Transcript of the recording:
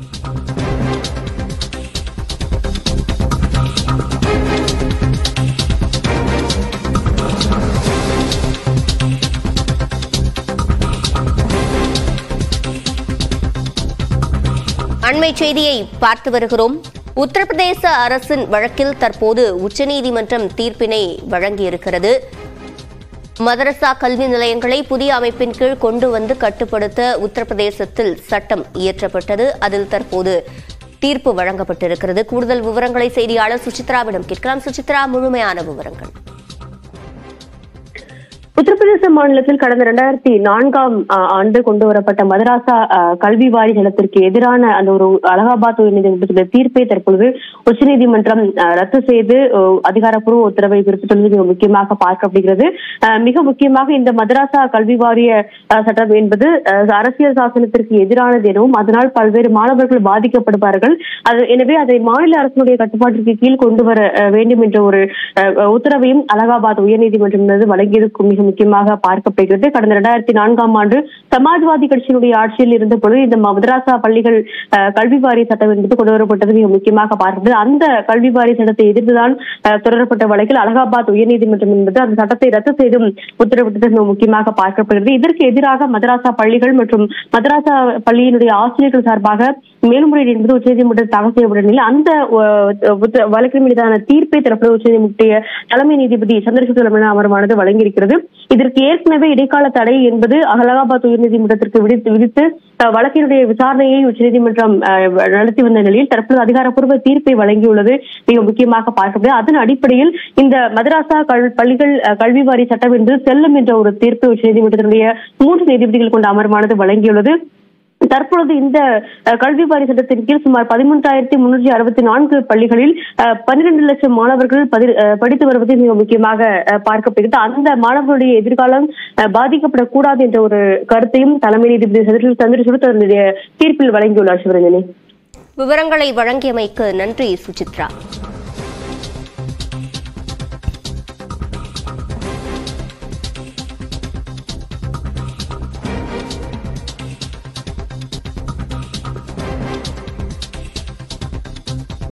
அண்மை செய்தியை பார்த்து வருகிறோம் உத்தரப்பிரதேச அரசின் வழக்கில் தற்போது உச்சநீதிமன்றம் தீர்ப்பினை வழங்கியிருக்கிறது மதரசா கல்வி நிலையங்களை புதிய அமைப்பின் கீழ் கொண்டு வந்து கட்டுப்படுத்த உத்தரப்பிரதேசத்தில் சட்டம் இயற்றப்பட்டது அதில் தற்போது தீர்ப்பு வழங்கப்பட்டிருக்கிறது கூடுதல் விவரங்களை செய்தியாளர் சுசித்ராவிடம் கேட்கலாம் சுசித்ரா முழுமையான விவரங்கள் உத்தரப்பிரதேச மாநிலத்தில் கடந்த இரண்டாயிரத்தி நான்காம் ஆ, ஆண்டு கொண்டு வரப்பட்ட மதராசா ஆ, கல்வி வாரி சட்டத்திற்கு எதிரான அந்த ஒரு அலகாபாத் உயர்நீதிமன்றத்தின் தீர்ப்பை தற்பொழுது உச்சநீதிமன்றம் ஆ, ரத்து செய்து ஓ, அதிகாரப்பூர்வ உத்தரவை பிறப்பித்துள்ளது மிக முக்கியமாக பார்க்கப்படுகிறது ஆ, மிக முக்கியமாக இந்த மதராசா கல்வி வாரிய ஆ, சட்டம் என்பது ஆ, அரசியல் சாசனத்திற்கு எதிரானது எனவும் அதனால் பல்வேறு மாணவர்கள் பாதிக்கப்படுவார்கள் அது எனவே அதை மாநில அரசினுடைய கட்டுப்பாட்டிற்கு கீழ் கொண்டு வர ஆ, வேண்டும் என்ற ஒரு ஆ, உத்தரவையும் அலகாபாத் உயர்நீதிமன்றம் மீது வழங்கியதற்கு மிக முக்கியமாக பார்க்கப்படுகிறது கடந்த இரண்டாயிரத்தி நான்காம் ஆண்டு சமாஜ்வாதி கட்சியினுடைய ஆட்சியில் இருந்த பொழுது இந்த மதராசா பள்ளிகள் அஹ், கல்வி வாரிய சட்டம் என்பது கொண்டு வரப்பட்டது மிக முக்கியமாக பார்க்கிறது அந்த கல்வி வாரிய சட்டத்தை எதிர்த்துதான் அஹ், தொடரப்பட்ட வழக்கில் அலகாபாத் உயர்நீதிமன்றம் என்பது அந்த சட்டத்தை ரத்து செய்தும் உத்தரவிட்டது மிக முக்கியமாக பார்க்கப்படுகிறது இதற்கு எதிராக மதராசா பள்ளிகள் மற்றும் மதராசா பள்ளியினுடைய ஆசிரியர்கள் சார்பாக மேல்முறையீடு என்பது உச்சநீதிமன்றத்தில் தாக்கல் செய்யப்பட்ட நிலையில் அந்த அஹ், உத்த- வழக்கின் மீதான தீர்ப்பை தரப்பு உச்சநீதிமன்ற தலைமை நீதிபதி சந்திரசூட் தலைமையிலான அமர்வானது வழங்கியிருக்கிறது இதற்கு ஏற்கனவே இடைக்கால தடை என்பது அலகாபாத் உயர்நீதிமன்றத்திற்கு விதித்து விதித்து அஹ், வழக்கினுடைய விசாரணையை உச்சநீதிமன்றம் அஹ், நடத்தி வந்த நிலையில் தற்போது அதிகாரப்பூர்வ தீர்ப்பை வழங்கியுள்ளது மிக முக்கியமாக பார்க்கப்படுகிறது அதன் அடிப்படையில் இந்த மதராசா கல் பள்ளிகள் அஹ், கல்வி வாரி சட்டம் என்பது செல்லும் என்ற ஒரு தீர்ப்பை உச்சநீதிமன்றத்தினுடைய மூன்று நீதிபதிகள் கொண்ட அமர்வானது வழங்கியுள்ளது தற்பொழுது இந்த அஹ், கல்வி வாரி சட்டத்தின் கீழ் சுமார் பதிமூன்றாயிரத்தி முன்னூற்றி அறுபத்தி நான்கு பள்ளிகளில் பன்னிரண்டு லட்சம் மாணவர்கள் பதி- அஹ், படித்து வருவது மிக முக்கியமாக அஹ், பார்க்கப்படுகிறது அந்த மாணவர்களுடைய எதிர்காலம் அஹ், பாதிக்கப்படக்கூடாது என்ற ஒரு கருத்தையும் தலைமை நீதிபதி சந்திர- சந்திரசூட் தன்னுடைய தீர்ப்பில் வழங்கியுள்ளார் சிவரஞ்சனி விவரங்களை வழங்கியமைக்கு நன்றி சுசித்ரா